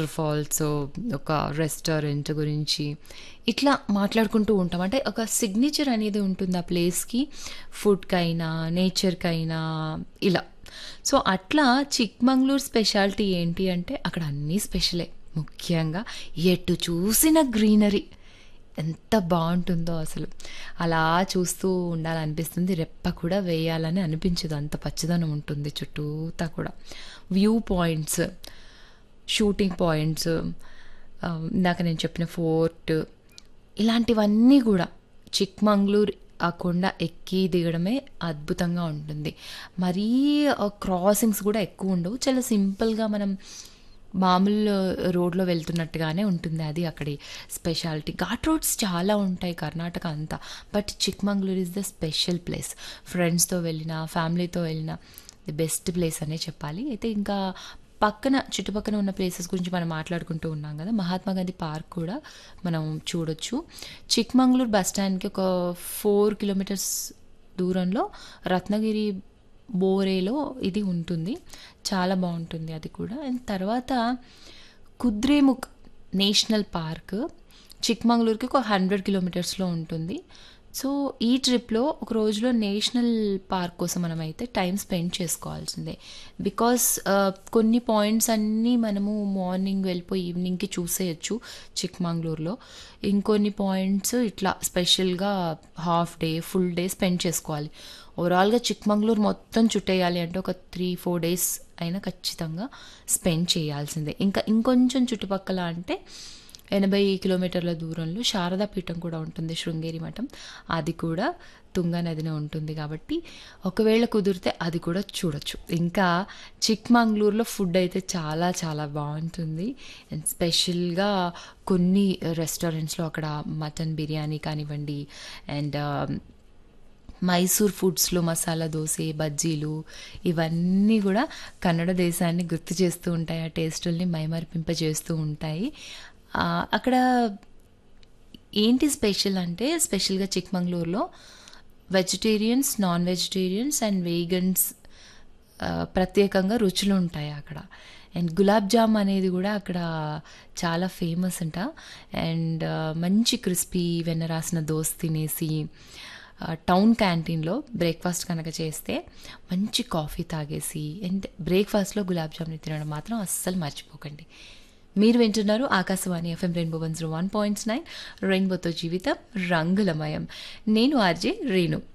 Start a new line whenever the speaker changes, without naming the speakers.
water falls ఒక restaurant గురించి ఇట్లా మాట్లాడుకుంటూ ఉంటాం అంటే ఒక సిగ్నేచర్ అనేది ఉంటుంది ఆ ప్లేస్కి ఫుడ్కైనా నేచర్కైనా ఇలా సో అట్లా చిక్మంగళూరు స్పెషాలిటీ ఏంటి అంటే అక్కడ అన్నీ స్పెషలే ముఖ్యంగా ఎటు చూసిన గ్రీనరీ ఎంత బాగుంటుందో అసలు అలా చూస్తూ ఉండాలనిపిస్తుంది రెప్ప కూడా వేయాలని అనిపించదు అంత పచ్చదనం ఉంటుంది చుట్టూతా కూడా వ్యూ పాయింట్స్ షూటింగ్ పాయింట్స్ ఆ, ఇందాక నేను చెప్పిన ఫోర్ట్ ఇలాంటివన్నీ కూడా చిక్మంగళూరు ఆ కొండ ఎక్కి దిగడమే అద్భుతంగా ఉంటుంది మరీ క్రాసింగ్స్ కూడా ఎక్కువ ఉండవు చాలా సింపుల్గా మనం మామూలు రోడ్లో వెళ్తున్నట్టుగానే ఉంటుంది అది అక్కడి స్పెషాలిటీ ఘాట్ రోడ్స్ చాలా ఉంటాయి కర్ణాటక అంతా but Chikmagalur is the special place ఫ్రెండ్స్తో వెళ్ళినా ఫ్యామిలీతో వెళ్ళినా ది బెస్ట్ ప్లేస్ అనే చెప్పాలి అయితే ఇంకా పక్కన చుట్టుపక్కల ఉన్న ప్లేసెస్ గురించి మనం మాట్లాడుకుంటూ ఉన్నాం కదా మహాత్మా గాంధీ పార్క్ కూడా మనం చూడొచ్చు చిక్మంగళూరు బస్ స్టాండ్కి ఒక ఫోర్ కిలోమీటర్స్ దూరంలో రత్నగిరి బోరేలో ఇది ఉంటుంది చాలా బాగుంటుంది అది కూడా అండ్ తర్వాత కుద్రేముఖ్ నేషనల్ పార్క్ చిక్మంగళూరుకి ఒక హండ్రెడ్ కిలోమీటర్స్లో ఉంటుంది సో ఈ ట్రిప్లో ఒక రోజులో నేషనల్ పార్క్ కోసం మనం అయితే టైం స్పెండ్ చేసుకోవాల్సిందే బికాస్ కొన్ని పాయింట్స్ అన్నీ మనము మార్నింగ్ వెళ్ళిపోయి ఈవినింగ్కి చూసేయచ్చు చిక్మంగళూరులో ఇంకొన్ని పాయింట్స్ ఇట్లా స్పెషల్గా half day full day spend చేసుకోవాలి ఓవరాల్గా చిక్మంగళూరు మొత్తం చుట్టేయాలి అంటే ఒక త్రీ ఫోర్ డేస్ అయినా ఖచ్చితంగా స్పెండ్ చేయాల్సిందే ఇంకా ఇంకొంచెం చుట్టుపక్కల అంటే ఎనభై కిలోమీటర్ల దూరంలో శారదా పీఠం కూడా ఉంటుంది శృంగేరి మఠం అది కూడా తుంగా నదిన ఉంటుంది కాబట్టి ఒకవేళ కుదిరితే అది కూడా చూడొచ్చు ఇంకా చిక్మంగళూరులో ఫుడ్ అయితే చాలా చాలా బాగుంటుంది అండ్ స్పెషల్గా కొన్ని రెస్టారెంట్స్లో అక్కడ మటన్ బిర్యానీ కానివ్వండి అండ్ మైసూర్ ఫుడ్స్లో మసాలా దోశ బజ్జీలు ఇవన్నీ కూడా కన్నడ దేశాన్ని గుర్తు చేస్తూ ఉంటాయి ఆ టేస్టుల్ని మైమరిపింపజేస్తూ ఉంటాయి ఆ, అక్కడ ఏంటి స్పెషల్ అంటే స్పెషల్గా చిక్మంగళూరులో vegetarians non vegetarians and vegans ప్రత్యేకంగా రుచులు ఉంటాయి అక్కడ అండ్ గులాబ్ జామ్ అనేది కూడా అక్కడ చాలా ఫేమస్ అంట అండ్ మంచి క్రిస్పీ వెన్న రాసిన దోశ తినేసి ఆ, టౌన్ క్యాంటీన్లో బ్రేక్ఫాస్ట్ కనుక చేస్తే మంచి కాఫీ తాగేసి అండ్ బ్రేక్ఫాస్ట్లో గులాబ్ జామ్ని తినడం మాత్రం అస్సలు మర్చిపోకండి మీరు వింటున్నారు Akashvani FM rainbow one zero one points nine రెయిన్బోతో జీవితం రంగులమయం నేను ఆర్జే రేణు